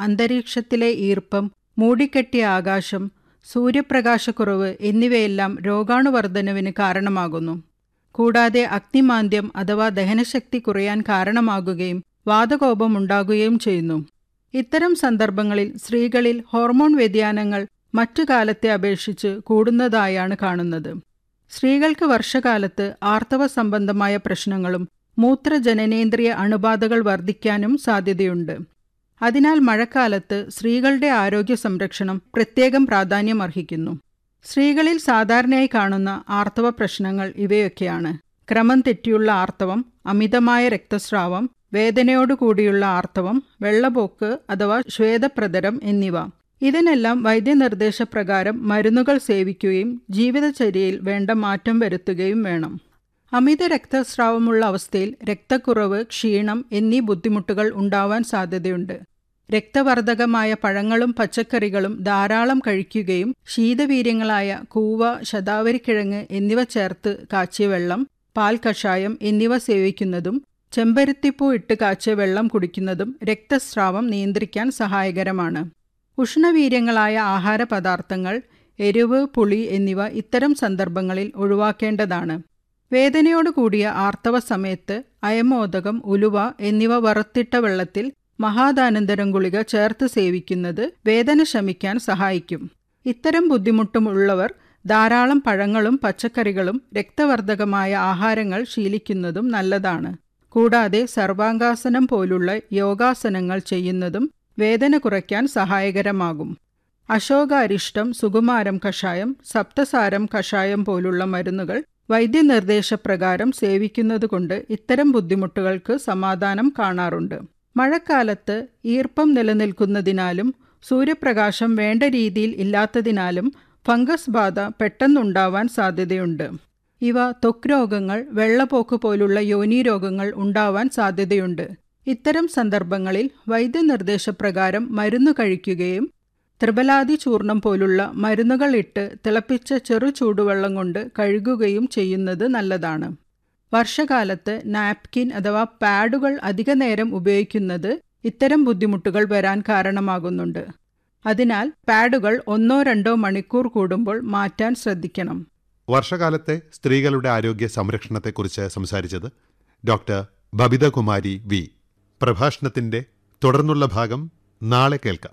അന്തരീക്ഷത്തിലെ ഈർപ്പം മൂടിക്കെട്ടിയ ആകാശം സൂര്യപ്രകാശക്കുറവ് എന്നിവയെല്ലാം രോഗാണുവർദ്ധനവിന് കാരണമാകുന്നു കൂടാതെ അഗ്നിമാന്ദ്യം അഥവാ ദഹനശക്തി കുറയാൻ കാരണമാകുകയും വാതകോപം ഉണ്ടാകുകയും ചെയ്യുന്നു ഇത്തരം സന്ദർഭങ്ങളിൽ സ്ത്രീകളിൽ ഹോർമോൺ വ്യതിയാനങ്ങൾ മറ്റു കാലത്തെ അപേക്ഷിച്ച് കൂടുന്നതായാണ് കാണുന്നത് സ്ത്രീകൾക്ക് വർഷകാലത്ത് ആർത്തവ സംബന്ധമായ പ്രശ്നങ്ങളും മൂത്രജനനേന്ദ്രിയ അണുബാധകൾ വർദ്ധിക്കാനും സാധ്യതയുണ്ട് അതിനാൽ മഴക്കാലത്ത് സ്ത്രീകളുടെ ആരോഗ്യ സംരക്ഷണം പ്രത്യേകം പ്രാധാന്യം അർഹിക്കുന്നു സ്ത്രീകളിൽ സാധാരണയായി കാണുന്ന ആർത്തവ പ്രശ്നങ്ങൾ ഇവയൊക്കെയാണ് ക്രമം തെറ്റിയുള്ള ആർത്തവം അമിതമായ രക്തസ്രാവം വേദനയോടുകൂടിയുള്ള ആർത്തവം വെള്ളപോക്ക് അഥവാ ശ്വേതപ്രതരം എന്നിവ ഇതിനെല്ലാം വൈദ്യനിർദ്ദേശപ്രകാരം മരുന്നുകൾ സേവിക്കുകയും ജീവിതചര്യയിൽ വേണ്ട മാറ്റം വരുത്തുകയും വേണം അമിത രക്തസ്രാവമുള്ള അവസ്ഥയിൽ രക്തക്കുറവ് ക്ഷീണം എന്നീ ബുദ്ധിമുട്ടുകൾ ഉണ്ടാവാൻ സാധ്യതയുണ്ട് രക്തവർദ്ധകമായ പഴങ്ങളും പച്ചക്കറികളും ധാരാളം കഴിക്കുകയും ശീതവീര്യങ്ങളായ കൂവ ശതാവരിക്കിഴങ്ങ് എന്നിവ ചേർത്ത് കാച്ചിയ വെള്ളം പാൽ കഷായം എന്നിവ സേവിക്കുന്നതും ചെമ്പരുത്തിപ്പൂ ഇട്ട് കാച്ചിയ വെള്ളം കുടിക്കുന്നതും രക്തസ്രാവം നിയന്ത്രിക്കാൻ സഹായകരമാണ് ഉഷ്ണവീര്യങ്ങളായ ആഹാര പദാർത്ഥങ്ങൾ എരിവ് പുളി എന്നിവ ഇത്തരം സന്ദർഭങ്ങളിൽ ഒഴിവാക്കേണ്ടതാണ് വേദനയോട് കൂടിയ ആർത്തവ സമയത്ത് അയമോദകം ഉലുവ എന്നിവ വറുത്തിട്ട വെള്ളത്തിൽ മഹാദാനന്തരം ഗുളിക ചേർത്ത് സേവിക്കുന്നത് വേദന ശമിക്കാൻ സഹായിക്കും ഇത്തരം ബുദ്ധിമുട്ടുമുള്ളവർ ധാരാളം പഴങ്ങളും പച്ചക്കറികളും രക്തവർദ്ധകമായ ആഹാരങ്ങൾ ശീലിക്കുന്നതും നല്ലതാണ് കൂടാതെ സർവാംഗാസനം പോലുള്ള യോഗാസനങ്ങൾ ചെയ്യുന്നതും വേദന കുറയ്ക്കാൻ സഹായകരമാകും അശോക അരിഷ്ടം സുകുമാരം കഷായം സപ്തസാരം കഷായം പോലുള്ള മരുന്നുകൾ വൈദ്യനിർദ്ദേശപ്രകാരം സേവിക്കുന്നതുകൊണ്ട് ഇത്തരം ബുദ്ധിമുട്ടുകൾക്ക് സമാധാനം കാണാറുണ്ട് മഴക്കാലത്ത് ഈർപ്പം നിലനിൽക്കുന്നതിനാലും സൂര്യപ്രകാശം വേണ്ട രീതിയിൽ ഇല്ലാത്തതിനാലും ഫംഗസ് ബാധ പെട്ടെന്നുണ്ടാവാൻ സാധ്യതയുണ്ട് ഇവ ത്വക്ക് രോഗങ്ങൾ വെള്ളപ്പോക്ക് പോലുള്ള യോനീരോഗങ്ങൾ ഉണ്ടാവാൻ സാധ്യതയുണ്ട് ഇത്തരം സന്ദർഭങ്ങളിൽ വൈദ്യനിർദ്ദേശപ്രകാരം മരുന്ന് കഴിക്കുകയും ത്രിബലാതി ചൂർണം പോലുള്ള മരുന്നുകൾ ഇട്ട് തിളപ്പിച്ച ചെറു ചൂടുവെള്ളം കൊണ്ട് കഴുകുകയും ചെയ്യുന്നത് നല്ലതാണ് വർഷകാലത്ത് നാപ്കിൻ അഥവാ പാഡുകൾ അധിക നേരം ഉപയോഗിക്കുന്നത് ഇത്തരം ബുദ്ധിമുട്ടുകൾ വരാൻ കാരണമാകുന്നുണ്ട് അതിനാൽ പാഡുകൾ ഒന്നോ രണ്ടോ മണിക്കൂർ കൂടുമ്പോൾ മാറ്റാൻ ശ്രദ്ധിക്കണം വർഷകാലത്തെ സ്ത്രീകളുടെ ആരോഗ്യ സംരക്ഷണത്തെക്കുറിച്ച് സംസാരിച്ചത് ഡോക്ടർ ബബിതകുമാരി വി പ്രഭാഷണത്തിന്റെ തുടർന്നുള്ള ഭാഗം നാളെ കേൾക്കാം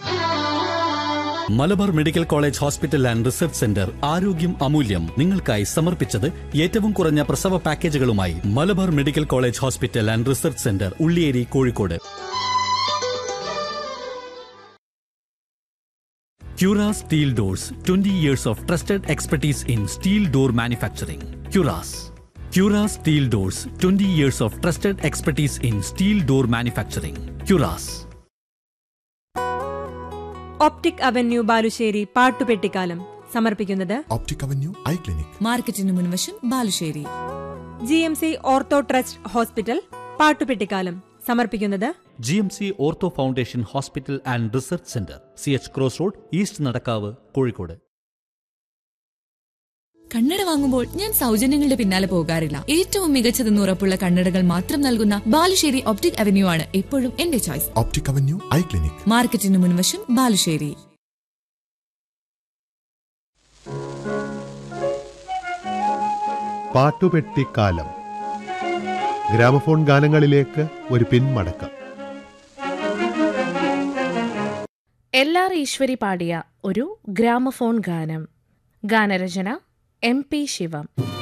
Malabar medical college hospital and research centre ആരോഗ്യം അമൂല്യം നിങ്ങൾക്കായി സമർപ്പിച്ചത് ഏറ്റവും കുറഞ്ഞ പ്രസവ പാക്കേജുകളുമായി Malabar medical college hospital and research centre Ulliyeri Kozhikode Cura Steel Doors 20 years of trusted expertise in steel door manufacturing. Curas. Cura Steel Doors 20 years of trusted expertise in steel door manufacturing. Curas. Optic avenue Balussery പാട്ടുപെട്ടിക്കാലം സമർപ്പിക്കുന്നത് optic avenue eye clinic മാർക്കറ്റിന് മുൻവശം Balussery G M C ortho trust hospital പാട്ടുപെട്ടിക്കാലം സമർപ്പിക്കുന്നത് G M C ortho foundation hospital and research centre C H cross road east Nadakkavu Kozhikode കണ്ണട വാങ്ങുമ്പോൾ ഞാൻ സൗജന്യങ്ങളുടെ പിന്നാലെ പോകാറില്ല ഏറ്റവും മികച്ചതെന്ന് ഉറപ്പുള്ള കണ്ണടകൾ മാത്രം നൽകുന്ന ബാലുശ്ശേരി ഒപ്റ്റിക് അവന്യൂ ആണ് എപ്പോഴും എന്റെ choice optic avenue eye clinic മാർക്കറ്റിന് മുൻവശം ബാലുശ്ശേരി പാട്ടുപെട്ടിക്കാലം ഗ്രാമഫോൺ ഗാനങ്ങളിലേക്ക് ഒരു പിന്മടക്കം എൽ ആർ ഈശ്വരി പാടിയ ഒരു ഗ്രാമഫോൺ ഗാനം ഗാനരചന എം പി ശിവം